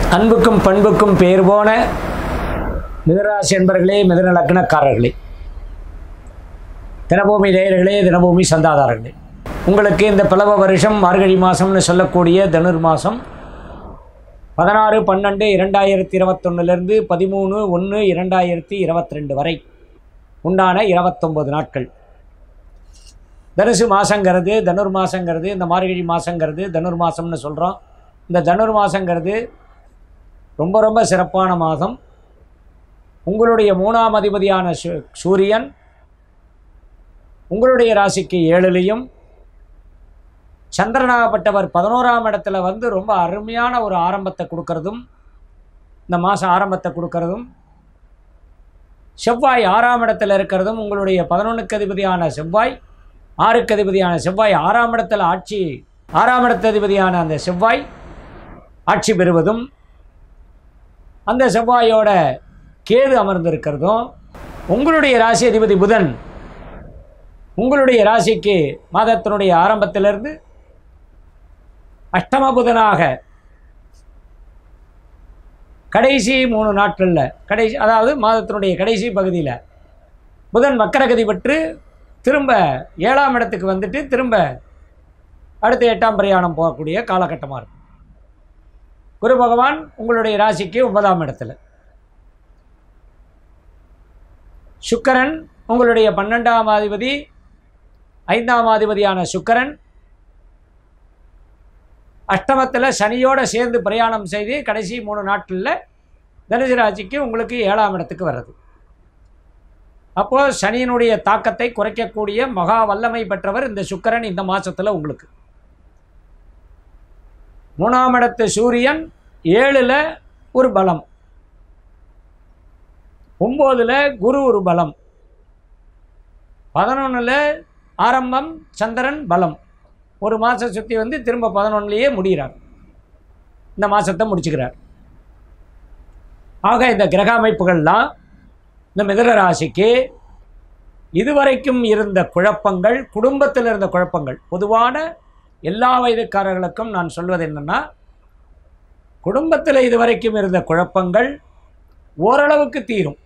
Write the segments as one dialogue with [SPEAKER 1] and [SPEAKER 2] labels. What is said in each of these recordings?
[SPEAKER 1] அன்புக்கும் பண்புக்கும் பேர் போன மிதராசி என்பர்களே மிதன லக்னக்காரர்களே தினபூமி நேயர்களே தினபூமி சந்தாதாரர்களே உங்களுக்கு இந்த பிளவ வருஷம் மார்கழி மாதம்னு சொல்லக்கூடிய தனுர் மாதம் பதினாறு பன்னெண்டு இரண்டாயிரத்தி இருபத்தொன்னுலேருந்து பதிமூணு ஒன்று இரண்டாயிரத்தி இருபத்தி ரெண்டு வரை உண்டான இருபத்தொம்பது நாட்கள் தனுசு மாதங்கிறது தனுர் மாதங்கிறது இந்த மார்கழி மாதங்கிறது தனுர் மாதம்னு சொல்கிறோம் இந்த தனுர் மாதங்கிறது ரொம்ப ரொம்ப சிறப்பான மாதம் உங்களுடைய மூணாம் அதிபதியான சு- சூரியன் உங்களுடைய ராசிக்கு ஏழுலையும் சந்திரனாகப்பட்டவர் பதினோராம் இடத்துல வந்து ரொம்ப அருமையான ஒரு ஆரம்பத்தை கொடுக்கறதும் இந்த மாதம் ஆரம்பத்தை கொடுக்கறதும் செவ்வாய் ஆறாம் இடத்துல இருக்கிறதும் உங்களுடைய பதினொன்றுக்கு அதிபதியான செவ்வாய் ஆறுக்கு அதிபதியான செவ்வாய் ஆறாம் இடத்துல ஆட்சி ஆறாம் இடத்து அதிபதியான அந்த செவ்வாய் ஆட்சி பெறுவதும் அந்த செவ்வாயோட கேது அமர்ந்திருக்கிறதும் உங்களுடைய ராசி அதிபதி புதன் உங்களுடைய ராசிக்கு மாதத்தினுடைய ஆரம்பத்திலிருந்து அஷ்டம புதனாக கடைசி மூணு நாட்களில் கடைசி அதாவது மாதத்தினுடைய கடைசி பகுதியில் புதன் வக்கரகதி பெற்று திரும்ப ஏழாம் இடத்துக்கு வந்துட்டு திரும்ப அடுத்த எட்டாம் பிரயாணம் போகக்கூடிய காலகட்டமாக இருக்கும் குரு பகவான் உங்களுடைய ராசிக்கு ஒன்பதாம் இடத்துல சுக்கிரன் உங்களுடைய பன்னெண்டாம் அதிபதி ஐந்தாம் அதிபதியான சுக்கிரன் அஷ்டமத்தில் சனியோட சேர்ந்து பிரயாணம் செய்து கடைசி மூணு நாட்களில் தனுசு ராசிக்கு உங்களுக்கு ஏழாம் இடத்துக்கு வர்றது அப்போது சனியினுடைய தாக்கத்தை குறைக்கக்கூடிய மகா வல்லமை பெற்றவர் இந்த சுக்கிரன் இந்த மாதத்தில் உங்களுக்கு மூணாம் இடத்து சூரியன் ஏழில் ஒரு பலம் ஒம்போதில் குரு ஒரு பலம் பதினொன்றில் ஆரம்பம் சந்திரன் பலம் ஒரு மாதம் சுற்றி வந்து திரும்ப பதினொன்றுலேயே முடிகிறார் இந்த மாதத்தை முடிச்சுக்கிறார் ஆக இந்த கிரக அமைப்புகள்லாம் இந்த மிதன ராசிக்கு இதுவரைக்கும் இருந்த குழப்பங்கள் குடும்பத்தில் இருந்த குழப்பங்கள் பொதுவான எல்லா வயதுக்காரர்களுக்கும் நான் சொல்வது என்னென்னா குடும்பத்தில் இதுவரைக்கும் இருந்த குழப்பங்கள் ஓரளவுக்கு தீரும்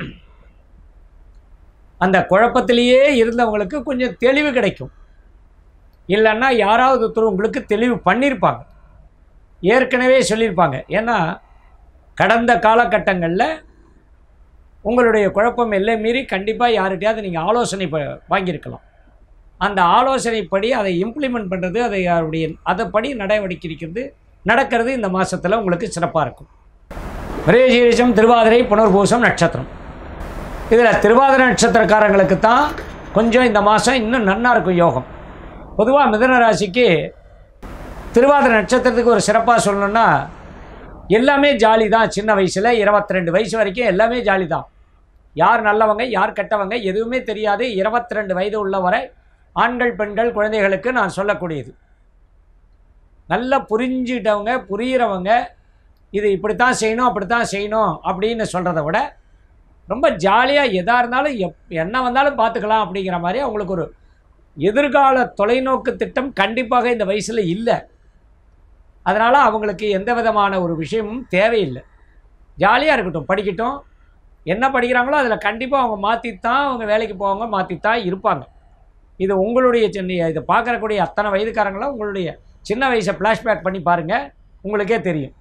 [SPEAKER 1] அந்த குழப்பத்திலேயே இருந்தவங்களுக்கு கொஞ்சம் தெளிவு கிடைக்கும் இல்லைன்னா யாராவது ஒருத்தர் உங்களுக்கு தெளிவு பண்ணியிருப்பாங்க ஏற்கனவே சொல்லியிருப்பாங்க ஏன்னா கடந்த காலகட்டங்களில் உங்களுடைய குழப்பம் எல்லை மீறி கண்டிப்பாக யார்கிட்டயாவது நீங்கள் ஆலோசனை ப- வாங்கியிருக்கலாம் அந்த ஆலோசனைப்படி அதை இம்ப்ளிமெண்ட் பண்ணுறது அதை அவருடைய அதைப்படி நடவடிக்கை இருக்கிறது நடக்கிறது இந்த மாதத்தில் உங்களுக்கு சிறப்பாக இருக்கும் விரேசீரிஷம் திருவாதிரை புனர்பூசம் நட்சத்திரம் இதில் திருவாதிரை நட்சத்திரக்காரங்களுக்கு தான் கொஞ்சம் இந்த மாதம் இன்னும் நன்னா இருக்கும் யோகம் பொதுவாக மிதன ராசிக்கு திருவாதிரை நட்சத்திரத்துக்கு ஒரு சிறப்பாக சொல்லணும்னா எல்லாமே ஜாலி தான் சின்ன வயசில் 22 ரெண்டு வயசு வரைக்கும் எல்லாமே ஜாலி தான் யார் நல்லவங்க யார் கெட்டவங்க எதுவுமே தெரியாது 22 வயது உள்ளவரை ஆண்கள் பெண்கள் குழந்தைகளுக்கு நான் சொல்லக்கூடியது நல்லா புரிஞ்சுக்கிட்டவங்க புரிகிறவங்க இது இப்படித்தான் செய்யணும் அப்படித்தான் செய்யணும் அப்படின்னு சொல்கிறத விட ரொம்ப ஜாலியாக எதாக இருந்தாலும் எப் என்ன வந்தாலும் பார்த்துக்கலாம் அப்படிங்கிற மாதிரி அவங்களுக்கு ஒரு எதிர்கால தொலைநோக்கு திட்டம் கண்டிப்பாக இந்த வயசில் இல்லை அதனால் அவங்களுக்கு எந்த விதமான ஒரு விஷயமும் தேவையில்லை ஜாலியாக இருக்கட்டும் படிக்கட்டும் என்ன படிக்கிறாங்களோ அதில் கண்டிப்பாக அவங்க மாற்றித்தான் அவங்க வேலைக்கு போவாங்க மாற்றித்தான் இருப்பாங்க இது உங்களுடைய சின்ன இதை பார்க்கறக்கூடிய அத்தனை வயதுக்காரங்களும் உங்களுடைய சின்ன வயசை ஃப்ளாஷ்பேக் பண்ணி பாருங்கள் உங்களுக்கே தெரியும்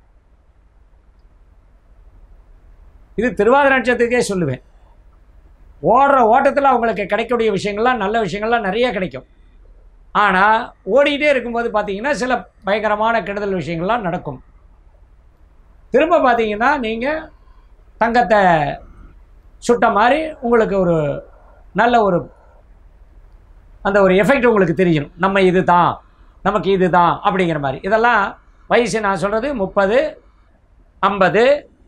[SPEAKER 1] இது திருவாதிரை நட்சத்திரத்துக்கே சொல்லுவேன் ஓடுற ஓட்டத்தில் அவங்களுக்கு கிடைக்கக்கூடிய விஷயங்கள்லாம் நல்ல விஷயங்கள்லாம் நிறைய கிடைக்கும் ஆனால் ஓடிக்கிட்டே இருக்கும்போது பார்த்தீங்கன்னா சில பயங்கரமான கெடுதல் விஷயங்கள்லாம் நடக்கும் திரும்ப பார்த்தீங்கன்னா நீங்கள் தங்கத்தை சுட்ட மாதிரி உங்களுக்கு ஒரு நல்ல ஒரு அந்த ஒரு எஃபெக்ட் உங்களுக்கு தெரியும் நம்ம இது தான் நமக்கு இது தான் அப்படிங்கிற மாதிரி இதெல்லாம் வயசு நான் சொல்கிறது முப்பது ஐம்பது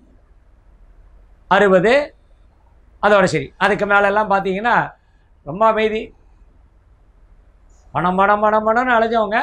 [SPEAKER 1] அறுபது அதோட சரி அதுக்கு மேலெல்லாம் பார்த்தீங்கன்னா ரொம்ப அமைதி பணம் பணம் பணம் பணம்னு அலைஞ்சவங்க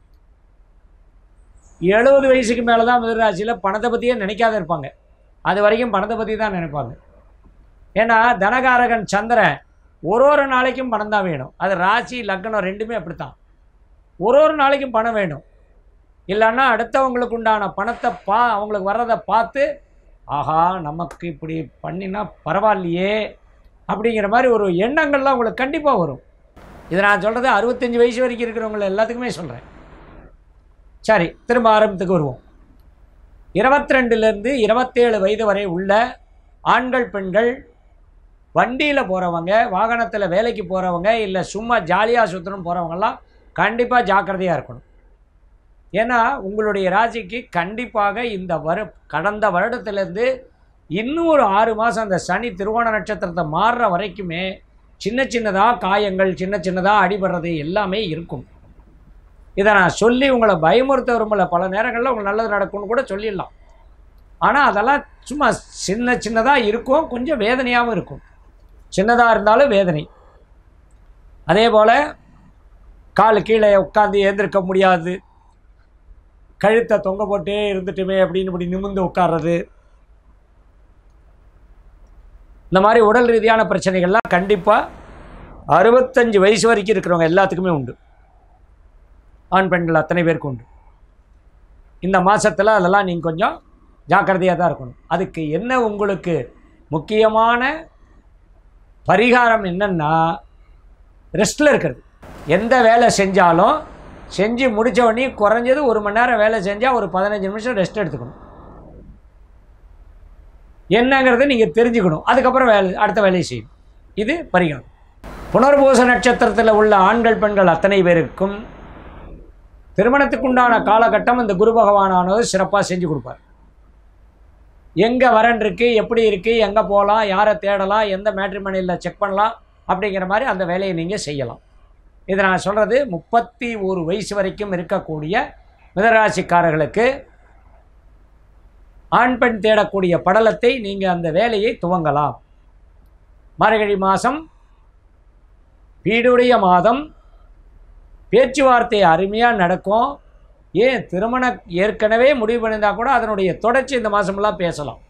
[SPEAKER 1] எழுபது வயசுக்கு மேலே தான் மிதராசியில் பணத்தை பற்றியே நினைக்காத இருப்பாங்க அது வரைக்கும் பணத்தை பற்றி தான் நினைப்பாங்க ஏன்னா தனகாரகன் சந்திரன் ஒரு ஒரு நாளைக்கும் பணம் தான் வேணும் அது ராசி லக்னம் ரெண்டுமே அப்படித்தான் ஒரு ஒரு நாளைக்கும் பணம் வேணும் இல்லைன்னா அடுத்தவங்களுக்கு உண்டான பணத்தை பா அவங்களுக்கு வர்றதை பார்த்து ஆஹா நமக்கு இப்படி பண்ணினா பரவாயில்லையே அப்படிங்கிற மாதிரி ஒரு எண்ணங்கள்லாம் உங்களுக்கு கண்டிப்பாக வரும் இதை நான் சொல்கிறது அறுபத்தஞ்சி வயசு வரைக்கும் இருக்கிறவங்கள எல்லாத்துக்குமே சொல்கிறேன் சரி திரும்ப ஆரம்பத்துக்கு வருவோம் இருபத்தி ரெண்டுலேருந்து இருபத்தேழு வயது வரை உள்ள ஆண்கள் பெண்கள் வண்டியில் போகிறவங்க வாகனத்தில் வேலைக்கு போகிறவங்க இல்லை சும்மா ஜாலியாக சுற்றணும் போகிறவங்கெல்லாம் கண்டிப்பாக ஜாக்கிரதையாக இருக்கணும் ஏன்னா உங்களுடைய ராசிக்கு கண்டிப்பாக இந்த வரு கடந்த வருடத்திலேருந்து இன்னும் ஒரு ஆறு மாதம் அந்த சனி திருவோண நட்சத்திரத்தை மாறுற வரைக்குமே சின்ன சின்னதாக காயங்கள் சின்ன சின்னதாக அடிபடுறது எல்லாமே இருக்கும் இதை நான் சொல்லி உங்களை பயமுறுத்த விரும்பல பல நேரங்களில் உங்களுக்கு நல்லது நடக்கும்னு கூட சொல்லிடலாம் ஆனால் அதெல்லாம் சும்மா சின்ன சின்னதாக இருக்கும் கொஞ்சம் வேதனையாகவும் இருக்கும் சின்னதாக இருந்தாலும் வேதனை அதே போல் கால் கீழே உட்காந்து எழுந்திருக்க முடியாது கழுத்தை தொங்க போட்டே இருந்துட்டுமே அப்படின்னு இப்படி நிமிர்ந்து உட்கார்றது இந்த மாதிரி உடல் ரீதியான பிரச்சனைகள்லாம் கண்டிப்பாக அறுபத்தஞ்சு வயசு வரைக்கும் இருக்கிறவங்க எல்லாத்துக்குமே உண்டு ஆண் பெண்கள் அத்தனை பேருக்கு உண்டு இந்த மாதத்தில் அதெல்லாம் நீங்கள் கொஞ்சம் ஜாக்கிரதையாக தான் இருக்கணும் அதுக்கு என்ன உங்களுக்கு முக்கியமான பரிகாரம் என்னன்னா ரெஸ்ட்டில் இருக்கிறது எந்த வேலை செஞ்சாலும் செஞ்சு முடிச்ச உடனே குறைஞ்சது ஒரு மணி நேரம் வேலை செஞ்சால் ஒரு பதினஞ்சு நிமிஷம் ரெஸ்ட் எடுத்துக்கணும் என்னங்கிறத நீங்கள் தெரிஞ்சுக்கணும் அதுக்கப்புறம் வேலை அடுத்த வேலையை செய்யணும் இது பரிகாரம் புனர்பூச நட்சத்திரத்தில் உள்ள ஆண்கள் பெண்கள் அத்தனை பேருக்கும் திருமணத்துக்குண்டான காலகட்டம் இந்த குரு பகவானானது சிறப்பாக செஞ்சு கொடுப்பார் எங்கே வரன் இருக்குது எப்படி இருக்குது எங்கே போகலாம் யாரை தேடலாம் எந்த மேட்ரிமணியில் செக் பண்ணலாம் அப்படிங்கிற மாதிரி அந்த வேலையை நீங்கள் செய்யலாம் இதை நான் சொல்கிறது முப்பத்தி ஒரு வயசு வரைக்கும் இருக்கக்கூடிய மிதராசிக்காரர்களுக்கு ஆண் பெண் தேடக்கூடிய படலத்தை நீங்கள் அந்த வேலையை துவங்கலாம் மார்கழி மாதம் வீடுடைய மாதம் பேச்சுவார்த்தை அருமையாக நடக்கும் ஏன் திருமணம் ஏற்கனவே முடிவு பண்ணியிருந்தா கூட அதனுடைய தொடர்ச்சி இந்த மாதமெல்லாம் பேசலாம்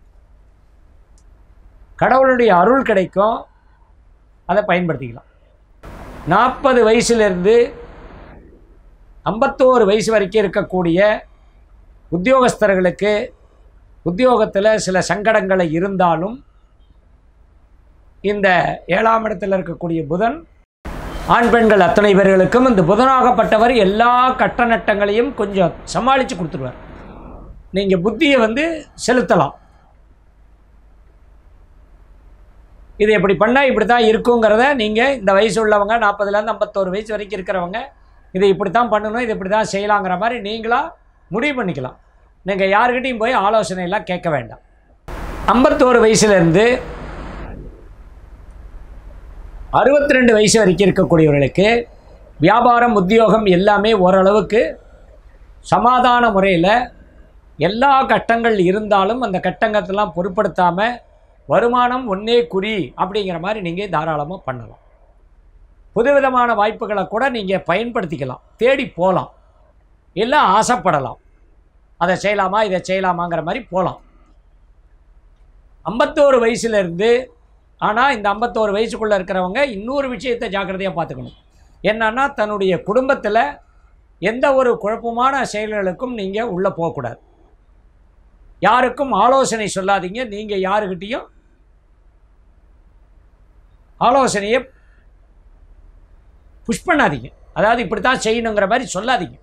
[SPEAKER 1] கடவுளுடைய அருள் கிடைக்கும் அதை பயன்படுத்திக்கலாம் நாற்பது வயசுலேருந்து ஐம்பத்தோரு வயசு வரைக்கும் இருக்கக்கூடிய உத்தியோகஸ்தர்களுக்கு உத்தியோகத்தில் சில சங்கடங்களை இருந்தாலும் இந்த ஏழாம் இடத்தில் இருக்கக்கூடிய புதன் ஆண் பெண்கள் அத்தனை பேர்களுக்கும் இந்த புதனாகப்பட்டவர் எல்லா கட்ட நட்டங்களையும் கொஞ்சம் சமாளித்து கொடுத்துருவார் நீங்கள் புத்தியை வந்து செலுத்தலாம் இது இப்படி பண்ணால் இப்படி தான் இருக்குங்கிறத நீங்கள் இந்த வயசு உள்ளவங்க நாற்பதுலேருந்து ஐம்பத்தோரு வயசு வரைக்கும் இருக்கிறவங்க இதை இப்படி தான் பண்ணணும் இது இப்படி தான் செய்யலாங்கிற மாதிரி நீங்களாக முடிவு பண்ணிக்கலாம் நீங்கள் யாருக்கிட்டையும் போய் ஆலோசனையெல்லாம் கேட்க வேண்டாம் ஐம்பத்தோரு வயசுலேருந்து அறுபத்தி ரெண்டு வயசு வரைக்கும் இருக்கக்கூடியவர்களுக்கு வியாபாரம் உத்தியோகம் எல்லாமே ஓரளவுக்கு சமாதான முறையில் எல்லா கட்டங்கள் இருந்தாலும் அந்த கட்டங்கத்தெல்லாம் பொருட்படுத்தாமல் வருமானம் ஒன்னே குறி அப்படிங்கிற மாதிரி நீங்கள் தாராளமாக பண்ணலாம் புதுவிதமான வாய்ப்புகளை கூட நீங்கள் பயன்படுத்திக்கலாம் தேடி போகலாம் இல்லை ஆசைப்படலாம் அதை செய்யலாமா இதை செய்யலாமாங்கிற மாதிரி போகலாம் ஐம்பத்தோரு வயசுலேருந்து ஆனால் இந்த ஐம்பத்தோரு வயசுக்குள்ளே இருக்கிறவங்க இன்னொரு விஷயத்தை ஜாக்கிரதையாக பார்த்துக்கணும் என்னன்னா தன்னுடைய குடும்பத்தில் எந்த ஒரு குழப்பமான செயல்களுக்கும் நீங்கள் உள்ளே போகக்கூடாது யாருக்கும் ஆலோசனை சொல்லாதீங்க நீங்கள் யாருக்கிட்டேயும் ஆலோசனையை புஷ் பண்ணாதீங்க அதாவது இப்படி தான் செய்யணுங்கிற மாதிரி சொல்லாதீங்க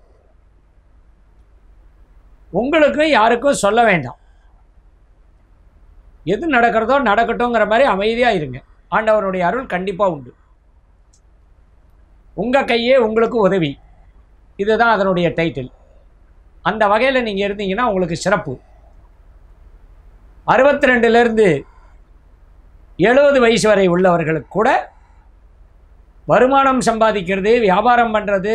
[SPEAKER 1] உங்களுக்கும் யாருக்கும் சொல்ல வேண்டாம் எது நடக்கிறதோ நடக்கட்டுங்கிற மாதிரி அமைதியாக இருங்க ஆண்டவனுடைய அருள் கண்டிப்பாக உண்டு உங்கள் கையே உங்களுக்கு உதவி இதுதான் அதனுடைய டைட்டில் அந்த வகையில் நீங்கள் இருந்தீங்கன்னா உங்களுக்கு சிறப்பு அறுபத்தி ரெண்டுலேருந்து எழுபது வயசு வரை உள்ளவர்களுக்கு கூட வருமானம் சம்பாதிக்கிறது வியாபாரம் பண்ணுறது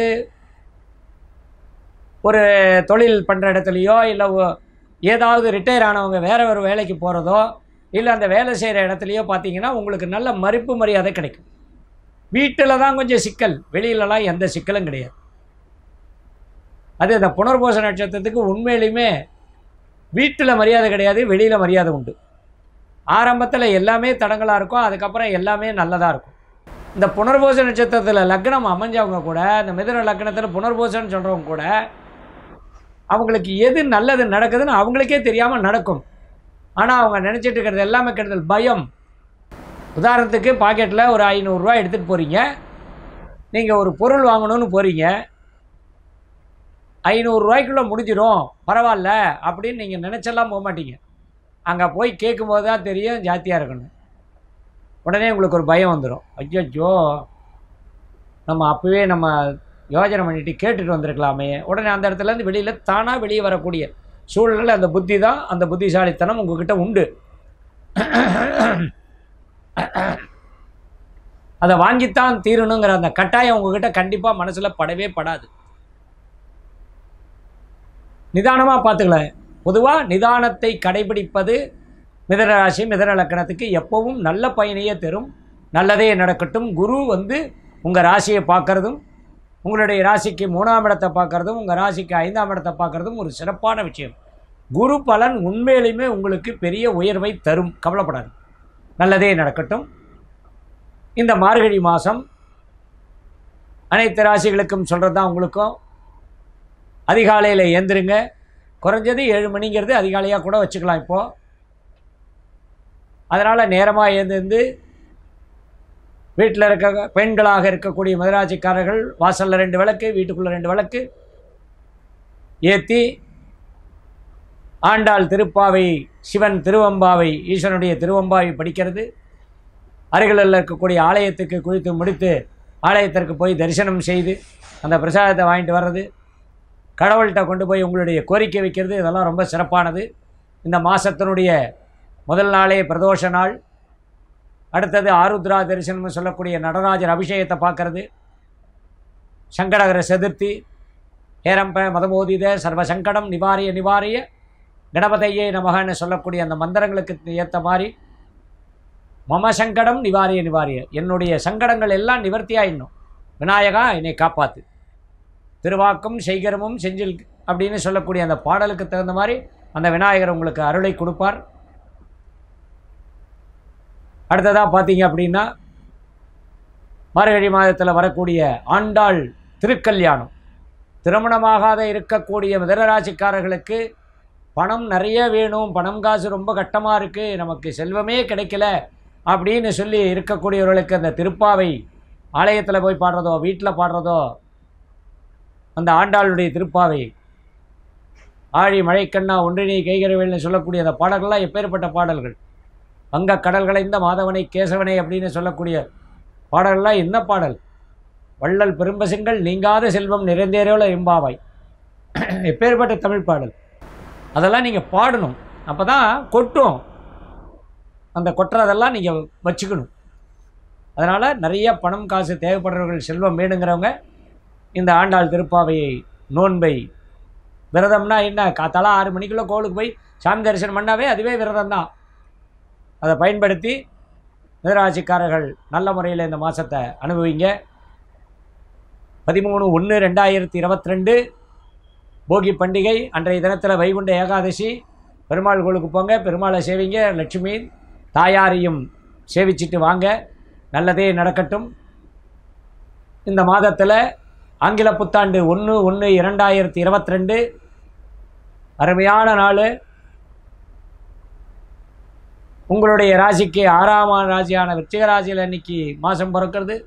[SPEAKER 1] ஒரு தொழில் பண்ணுற இடத்துலையோ இல்லை ஏதாவது ரிட்டையர் ஆனவங்க வேற ஒரு வேலைக்கு போகிறதோ இல்லை அந்த வேலை செய்கிற இடத்துலையோ பார்த்தீங்கன்னா உங்களுக்கு நல்ல மதிப்பு மரியாதை கிடைக்கும் வீட்டில் தான் கொஞ்சம் சிக்கல் வெளியிலலாம் எந்த சிக்கலும் கிடையாது அது அந்த புனர்போச நட்சத்திரத்துக்கு உண்மையிலுமே வீட்டில் மரியாதை கிடையாது வெளியில் மரியாதை உண்டு ஆரம்பத்தில் எல்லாமே தடங்களாக இருக்கும் அதுக்கப்புறம் எல்லாமே நல்லதாக இருக்கும் இந்த புனர்போச நட்சத்திரத்தில் லக்னம் அமைஞ்சவங்க கூட இந்த மிதுன லக்னத்தில் புனர்போசன்னு சொல்கிறவங்க கூட அவங்களுக்கு எது நல்லது நடக்குதுன்னு அவங்களுக்கே தெரியாமல் நடக்கும் ஆனால் அவங்க நினச்சிட்டு இருக்கிறது எல்லாமே கெடுதல் பயம் உதாரணத்துக்கு பாக்கெட்டில் ஒரு ஐநூறுரூவா எடுத்துகிட்டு போகிறீங்க நீங்கள் ஒரு பொருள் வாங்கணும்னு போகிறீங்க ஐநூறுரூவாய்க்குள்ளே முடிஞ்சிடும் பரவாயில்ல அப்படின்னு நீங்கள் நினச்செல்லாம் போக மாட்டீங்க அங்கே போய் கேட்கும்போது தான் தெரியும் ஜாத்தியாக இருக்கணும் உடனே உங்களுக்கு ஒரு பயம் வந்துடும் ஐயோ நம்ம அப்போவே நம்ம யோஜனை பண்ணிட்டு கேட்டுட்டு வந்திருக்கலாமே உடனே அந்த இடத்துலேருந்து வெளியில் தானாக வெளியே வரக்கூடிய சூழ்நிலை அந்த புத்தி தான் அந்த புத்திசாலித்தனம் உங்ககிட்ட உண்டு அதை வாங்கித்தான் தீரணுங்கிற அந்த கட்டாயம் உங்ககிட்ட கண்டிப்பாக மனசில் படவே படாது நிதானமாக பார்த்துக்கலாம் பொதுவாக நிதானத்தை கடைபிடிப்பது மிதனராசி மிதன லக்கணத்துக்கு எப்பவும் நல்ல பயனையே தரும் நல்லதே நடக்கட்டும் குரு வந்து உங்கள் ராசியை பார்க்கறதும் உங்களுடைய ராசிக்கு மூணாம் இடத்தை பார்க்கறதும் உங்கள் ராசிக்கு ஐந்தாம் இடத்தை பார்க்கறதும் ஒரு சிறப்பான விஷயம் குரு பலன் உண்மையிலுமே உங்களுக்கு பெரிய உயர்வை தரும் கவலைப்படாது நல்லதே நடக்கட்டும் இந்த மார்கழி மாதம் அனைத்து ராசிகளுக்கும் சொல்கிறது தான் உங்களுக்கும் அதிகாலையில் ஏந்திருங்க குறைஞ்சது ஏழு மணிங்கிறது அதிகாலையாக கூட வச்சுக்கலாம் இப்போது அதனால் நேரமாக எழுந்திருந்து வீட்டில் இருக்க பெண்களாக இருக்கக்கூடிய மதுராட்சிக்காரர்கள் வாசலில் ரெண்டு விளக்கு வீட்டுக்குள்ளே ரெண்டு விளக்கு ஏற்றி ஆண்டாள் திருப்பாவை சிவன் திருவம்பாவை ஈஸ்வரனுடைய திருவம்பாவை படிக்கிறது அருகில் இருக்கக்கூடிய ஆலயத்துக்கு குளித்து முடித்து ஆலயத்திற்கு போய் தரிசனம் செய்து அந்த பிரசாதத்தை வாங்கிட்டு வர்றது கடவுள்கிட்ட கொண்டு போய் உங்களுடைய கோரிக்கை வைக்கிறது இதெல்லாம் ரொம்ப சிறப்பானது இந்த மாதத்தினுடைய முதல் நாளே பிரதோஷ நாள் அடுத்தது ஆருத்ரா தரிசனம்னு சொல்லக்கூடிய நடராஜர் அபிஷேகத்தை பார்க்கறது சங்கடகர சதுர்த்தி ஹேரம்ப மதமோதித சர்வ சங்கடம் நிவாரிய நிவாரிய கணபதையே நமகன்னு சொல்லக்கூடிய அந்த மந்திரங்களுக்கு ஏற்ற மாதிரி மம சங்கடம் நிவாரிய நிவாரிய என்னுடைய சங்கடங்கள் எல்லாம் நிவர்த்தியாயிடணும் விநாயகா என்னை காப்பாத்து திருவாக்கும் செய்கரமும் செஞ்சில் அப்படின்னு சொல்லக்கூடிய அந்த பாடலுக்கு தகுந்த மாதிரி அந்த விநாயகர் உங்களுக்கு அருளை கொடுப்பார் அடுத்ததாக பார்த்தீங்க அப்படின்னா மார்கழி மாதத்தில் வரக்கூடிய ஆண்டாள் திருக்கல்யாணம் திருமணமாகாத இருக்கக்கூடிய மிதனராசிக்காரர்களுக்கு பணம் நிறைய வேணும் பணம் காசு ரொம்ப கட்டமாக இருக்குது நமக்கு செல்வமே கிடைக்கல அப்படின்னு சொல்லி இருக்கக்கூடியவர்களுக்கு அந்த திருப்பாவை ஆலயத்தில் போய் பாடுறதோ வீட்டில் பாடுறதோ அந்த ஆண்டாளுடைய திருப்பாவை ஆழி மழைக்கண்ணா ஒன்றினை கைகரவேல்னு சொல்லக்கூடிய அந்த பாடல்கள்லாம் எப்பேற்பட்ட பாடல்கள் வங்க கடல்களைந்த மாதவனை கேசவனை அப்படின்னு சொல்லக்கூடிய பாடல்கள்லாம் என்ன பாடல் வள்ளல் பெரும்பசுங்கள் நீங்காத செல்வம் நிறைந்தேரோல எம்பாவாய் எப்பேற்பட்ட தமிழ் பாடல் அதெல்லாம் நீங்கள் பாடணும் அப்போ தான் கொட்டும் அந்த கொட்டுறதெல்லாம் நீங்கள் வச்சுக்கணும் அதனால் நிறைய பணம் காசு தேவைப்படுறவர்கள் செல்வம் வேணுங்கிறவங்க இந்த ஆண்டாள் திருப்பாவையை நோன்பை விரதம்னா என்ன காத்தால ஆறு மணிக்குள்ளே கோவிலுக்கு போய் சாமி தரிசனம் பண்ணாவே அதுவே விரதம் தான் அதை பயன்படுத்தி மிதராசிக்காரர்கள் நல்ல முறையில் இந்த மாதத்தை அனுபவிங்க பதிமூணு ஒன்று ரெண்டாயிரத்தி இருபத்தி ரெண்டு போகி பண்டிகை அன்றைய தினத்தில் வைகுண்ட ஏகாதசி பெருமாள் கோளுக்கு போங்க பெருமாளை சேவிங்க லட்சுமி தாயாரையும் சேவிச்சிட்டு வாங்க நல்லதே நடக்கட்டும் இந்த மாதத்தில் ஆங்கில புத்தாண்டு ஒன்று ஒன்று இரண்டாயிரத்தி இருபத்தி ரெண்டு அருமையான நாள் உங்களுடைய ராசிக்கு ஆறாம் ராசியான விருச்சிக ராசியில் இன்னைக்கு மாதம் பிறக்கிறது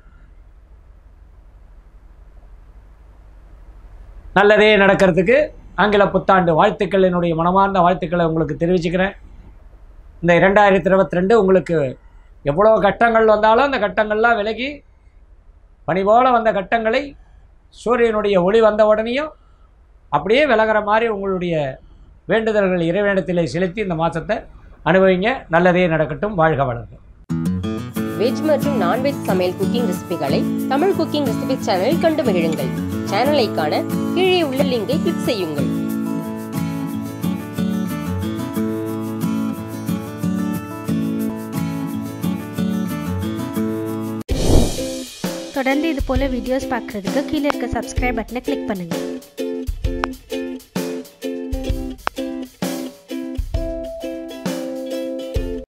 [SPEAKER 1] நல்லதே நடக்கிறதுக்கு ஆங்கில புத்தாண்டு வாழ்த்துக்கள் என்னுடைய மனமார்ந்த வாழ்த்துக்களை உங்களுக்கு தெரிவிச்சுக்கிறேன் இந்த இரண்டாயிரத்தி இருபத்தி ரெண்டு உங்களுக்கு எவ்வளோ கட்டங்கள் வந்தாலும் அந்த கட்டங்கள்லாம் விலகி பனி போல வந்த கட்டங்களை சூரியனுடைய ஒளி வந்த உடனேயும் அப்படியே விலகிற மாதிரி உங்களுடைய வேண்டுதல்கள் இறைவேண்டத்திலே செலுத்தி இந்த மாதத்தை அனுபவிங்க நல்லதே நடக்கட்டும் வாழ்க வளர்க
[SPEAKER 2] வெஜ் மற்றும் நான்வெஜ் சமையல் குக்கிங் ரெசிபிகளை தமிழ் குக்கிங் ரெசிபி சேனலில் கண்டு மகிழுங்கள் சேனலை காண கீழே உள்ள லிங்கை கிளிக் செய்யுங்கள்
[SPEAKER 3] தொடர்ந்து இது போல வீடியோஸ் பார்க்குறதுக்கு கீழே இருக்க சப்ஸ்கிரைப் பட்டனை கிளிக் பண்ணுங்கள்